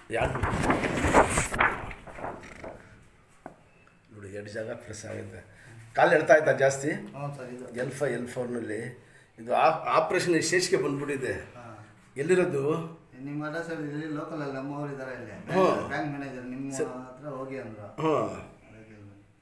ಯಾರು ನೋಡಿ ಎರಡು ಜಾಗ ಪ್ರೆಸ್ ಆಗುತ್ತೆ ಕಾಲು ಎಳ್ತಾ ಆಯ್ತಾ ಜಾಸ್ತಿ ಹ್ಞೂ ಸರ್ ಇದು ಎಲ್ ಫೈ ಎಲ್ ಫೋರ್ನಲ್ಲಿ ಇದು ಆಪ್ರೇಷನ್ ಸ್ಟೇಜ್ಗೆ ಬಂದ್ಬಿಟ್ಟಿದೆ ಹಾಂ ಎಲ್ಲಿರೋದು ನಿಮ್ಮ ಅಡ್ರೆಸ್ ಇಲ್ಲಿ ಲೋಕಲ್ ಅಲ್ಲಿ ನಮ್ಮವ್ರು ಇದ್ದಾರೆ ಇಲ್ಲಿ ಹ್ಞೂ. ಬ್ಯಾಂಕ್ ಮ್ಯಾನೇಜರ್ ನಿಮ್ಮ ಹತ್ರ ಹೋಗಿ ಅಂದ್ರು ಹಾಂ ಅದಕ್ಕೆ ಇಲ್ಲಿ ಬಂದೆ.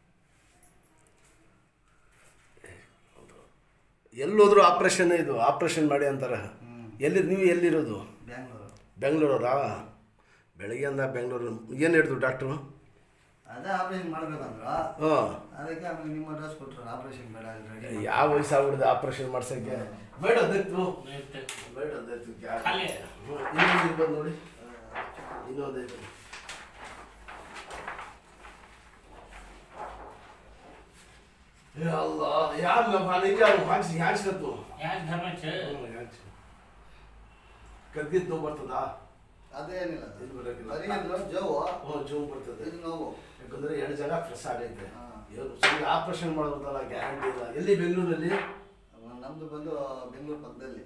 ಎಲ್ಲೋದ್ರೂ ಆಪ್ರೇಷನ್ ಇದು ಆಪ್ರೇಷನ್ ಮಾಡಿ ಅಂತಾರೆ ಹ್ಮ್. ಎಲ್ಲಿ ನೀವು ಎಲ್ಲಿರೋದು ಬ್ಯಾಂಗ್ಳೂರು ಬೆಂಗಳೂರಾ ಬೆಳಗ್ಗೆಯಿಂದ ಬೆಂಗಳೂರು ಏನು ಹೇಳಿದ್ರು ಡಾಕ್ಟ್ರು ಅದೇ ಆಪರೇಷನ್ ಮಾಡ್ಬೇಕಂದ್ರು ಹಾಂ ಅದಕ್ಕೆ ಆಮೇಲೆ ನಿಮ್ಮ ಅಡ್ರೆಸ್ ಕೊಟ್ಟರು ಆಪರೇಷನ್ ಬೇಡ ರೆಡಿ ಯಾವ ವಯಸ್ಸಾಗ್ಬಿಡಿದೆ ಆಪ್ರೇಷನ್ ಮಾಡ್ಸೋಕ್ಕೆ ಬೇಡ ಅದಕ್ಕೆ ಬೇಡ ಅದಕ್ಕೆ ಖಾಲಿ. ಇನ್ನೊಂದು ಇರ್ಬೋದು ನೋಡಿ ಇನ್ನೊಂದು ಐತೆ ಏ ಅಲ್ಲ ಯಾರು ನಿಜ ಹಾಕ್ಸಿ ಹಾಕ್ಸ್ಕತ್ತು ಯಾಕೆ ಧರ್ಮಚ್ಚ ಕದ್ದಿದ್ದು ನೋವು ಬರ್ತದಾ ಅದೇನಿಲ್ಲ ಇದು ಬರೋಕ್ಕಿಲ್ಲ. ಬರೀ ಜೋವು ಹ್ಞೂ ಜೂಮ್ ಬರ್ತದೆ ಇದು ನೋವು ಯಾಕಂದ್ರೆ ಎರಡು ಜಾಗ ಪ್ರೆಸ್ ಆಗೈತೆ ಹಾ. ಇವ್ರು ಸುಮ್ಮನೆ ಆಪ್ರೇಷನ್ ಮಾಡೋದಲ್ಲ ಗ್ಯಾರಂಟಿ ಇಲ್ಲ ಎಲ್ಲಿ ಬೆಂಗಳೂರಲ್ಲಿ ನಮ್ದು ಬಂದು ಬೆಂಗಳೂರು ಪಕ್ಕದಲ್ಲಿ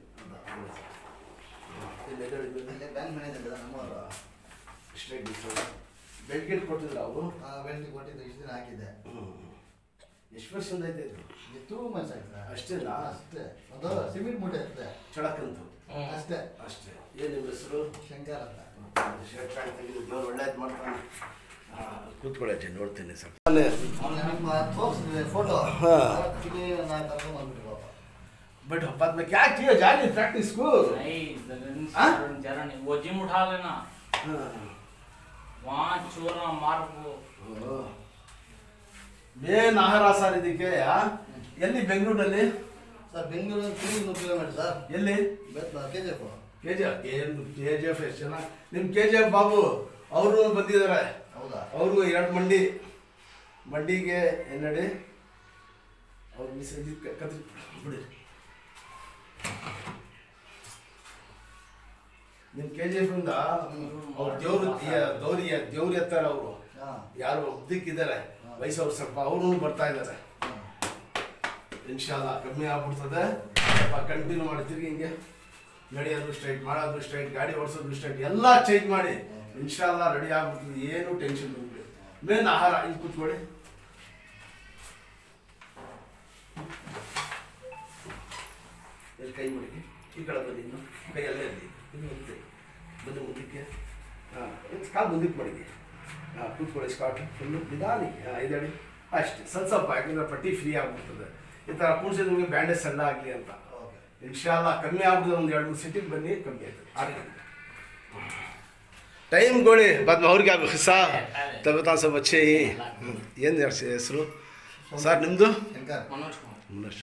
ಇಲ್ಲಿ ಎದುರು ಇದೆ. ಅಲ್ಲಿ ಬ್ಯಾಂಕ್ ಮ್ಯಾನೇಜರ್ ಇದ್ದಾರೆ ನಮ್ಮವರು ಸ್ಟ್ರೈಟ್ ಬೆಡ್ ಗಿಟ್ ಕೊಟ್ಟಿದ್ರ ಅವರು ಬೆಲ್ಟ್ ಕೊಟ್ಟಿದ್ದು ಇಷ್ಟು ದಿನ ಹಾಕಿದ್ದೆ ಎಷ್ಟು ವರ್ಷದಿಂದ ಐತೆ ಇದು ಇದು ಟೂ ಮಂತ್ಸ್ ಆಯ್ತು ಸರ್ ಅಷ್ಟೇನಾ ಅಷ್ಟೇ ಒಂದು ಸಿಮೆಂಟ್ ಮೂಟೆ ಇರ್ತದೆ ಚಳಕಂತು ಅಷ್ಟೇ ಅಷ್ಟೇ ಏನು ನಿಮ್ಮ ಹೆಸರು ಶಂಕರ್ ಅಂತ ಶರ್ಟ್ ಪ್ಯಾಂಟ್ ತೆಗೆದು ದೇವ್ರು ಒಳ್ಳೇದು ಮಾಡ್ತಾನೆ ಕೂತ್ಕೊಳ್ಳಿ ಅಜ್ಜಿ ನೋಡ್ತೀನಿ ಸ್ವಲ್ಪ ಅವ್ನು ನಿಮ್ಮ ತೋರಿಸಿದ್ರೆ ಫೋಟೋ ಹಾ. ನಾನು ಕರ್ಕೊಂಡು ಬಂದ್ಬಿಟ್ಟು ಪಾಪ बट बाद में क्या किया जाने प्रैक्टिस को नहीं दलन हाँ? जरा नहीं वो जिम उठा लेना वहाँ चोरा मार वो ಮೇನ್ ಆಹಾರ ಸರ್ ಇದಕ್ಕೆ ಆ? ಎಲ್ಲಿ ಬೆಂಗಳೂರಲ್ಲಿ sir Bengaluru three kilometre sir ಎಲ್ಲಿ K G F K G F ಏನು ಕೆ ಜಿ ಎಫ್ ಎಷ್ಟು ಜನ ನಿಮ್ಮ ಕೆ ಜಿ ಎಫ್ ಬಾಬು ಅವರು ಬಂದಿದ್ದಾರೆ ಹೌದಾ ಅವರು ಎರಡು ಮಂಡಿ ಮಂಡಿಗೆ ಏನ್ನಡಿ ಅವ್ರ ಮಿಸ್ ಕತ್ರಿ ಬಿಡಿ ನಿಮ್ಮ ಕೆ ಜಿ ಎಫ್ ಇಂದ ಅವ್ರು ದೇವ್ರು ದೌರಿ ದೇವ್ರು ಎತ್ತಾರೆ ಅವರು ಹಾಂ ಯಾರು ಒಬ್ದಿಕ್ಕಿದ್ದಾರೆ ವಯಸ್ಸವ್ರು ಸ್ವಲ್ಪ ಅವರು ಬರ್ತಾ ಇದ್ದಾರೆ ಇನ್ಶಾಲ್ಲ ಕಮ್ಮಿ ಆಗ್ಬಿಡ್ತದೆ ಸ್ವಲ್ಪ ಕಂಟಿನ್ಯೂ ಮಾಡಿ ತಿರ್ಗಿ ಹಿಂಗೆ ನಡೆಯೋದು ಸ್ಟ್ರೈಟ್ ಮಾಡೋದು ಸ್ಟ್ರೈಟ್ ಗಾಡಿ ಓಡಿಸೋದು ಸ್ಟ್ರೈಟ್ ಎಲ್ಲ ಚೇಂಜ್ ಮಾಡಿ ಇನ್ಶಾಲ್ಲ ರೆಡಿ ಆಗ್ಬಿಡ್ತದೆ ಏನು ಟೆನ್ಷನ್ ಬಂದ್ಬಿಡಿ ಮೇನ್ ಆಹಾರ ಇಲ್ಲಿ ಕೂತ್ಕೊಳ್ಳಿ ಎಲ್ಲಿ ಕೈ ಮಾಡಿ ಈ ಕಡೆ ಬನ್ನಿ ಇನ್ನು ಕೈ ಅಲ್ಲೇ ಇರಲಿ ಇನ್ನು ಮುಂದೆ ಬಂದು ಮುಂದಕ್ಕೆ ಹಾಂ ಕಾಲು ಮುಂದಕ್ಕೆ ಮಾಡಿ ಹಾಂ ಕೂತ್ಕೊಳ್ಳಿ ಸ್ಕಾಟ್ ಫುಲ್ಲು ನಿಧಾನಿ ಹಾಂ ಇದಡಿ ಅಷ್ಟೇ ಸ್ವಲ್ಪ ಸ್ವಲ್ಪ ಯಾಕಂದ್ರೆ ಪಟ್ಟಿ ಫ್ರೀ ಆಗ್ಬಿಡ್ತದೆ ಈ ಥರ ಕೂಡಿಸಿ ನಿಮಗೆ ಬ್ಯಾಂಡೇಜ್ ಸಣ್ಣ ಆಗಲಿ ಅಂತ ಓಕೆ ಇನ್ಶಾಲ್ಲ ಕಮ್ಮಿ ಆಗ್ಬಿಡುತ್ತೆ ಒಂದು ಎರಡು ಮೂರು ಸಿಟಿಗೆ ಬನ್ನಿ ಕಮ್ಮಿ ಆಯ್ತದೆ ಟೈಮ್ಗಳು ಬದ್ ಅವ್ರಿಗೆ ಆಗಬೇಕು ಸಾ ತಗೋತಾ ಸ್ವಲ್ಪ ಅಚ್ಚೇ ಏನು ಹೆಸರು ಸರ್ ನಿಮ್ಮದು ಶಂಕರ್ मनोज कुमार ಮುನ್ನಷ್ಟು